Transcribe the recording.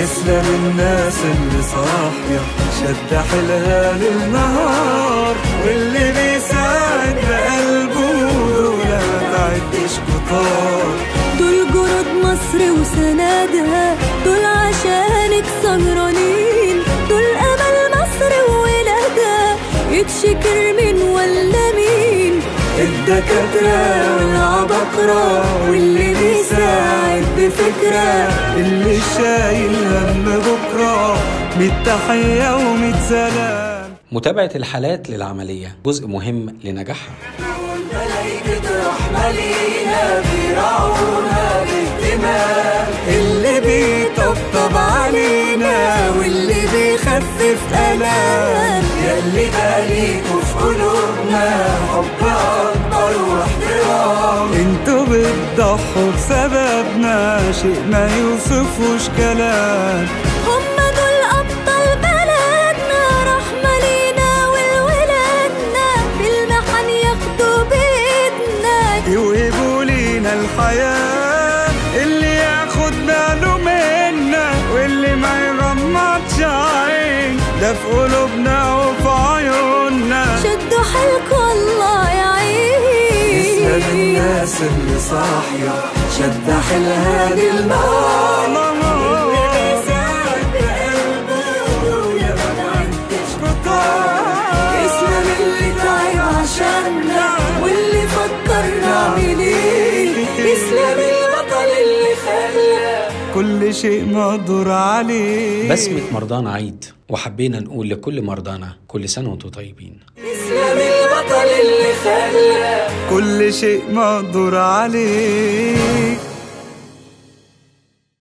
يسلم الناس اللي صاحية شد حيلها للنهار واللي بيساعد بقلبه دول ما تعدش كتار دول جرد مصر وسنادها دول عشانك سهرانين دول امل مصر وولادها يتشكر من ولا مين الدكاترة والعبقرة واللي بيساعد بفكرة اللي شايل هم بكرة ميت تحية وميت سلام متابعة الحالات للعملية جزء مهم لنجاحها ملايكة رحمة لينا بيرعونا باهتمام اللي بيطبطب علينا واللي بيخفف ألام ياللي باليكوا في قلوبنا حب أكبر واحترام انتوا بتضحوا بسببنا شيء ما يوصفوش كلام هم دول ابطال بلدنا رحمة لينا ولولادنا في المحن ياخدوا بإيدنا يوهبوا لينا الحياة اللي ياخد باله منا واللي ما يغمضش عين ده في قلوبنا وفي عيوننا شدوا حيلكوا الله يسلم يعين الناس اللي صاحية شد حيلها للنار يسلم اللي تعب عشاننا واللي فكر نعمل ايه يسلم البطل اللي خلى كل شيء مقدور عليه بسمة مرضانا عيد وحبينا نقول لكل مرضانا كل سنة وانتم طيبين يسلم البطل اللي خلى كل شيء مقدور عليه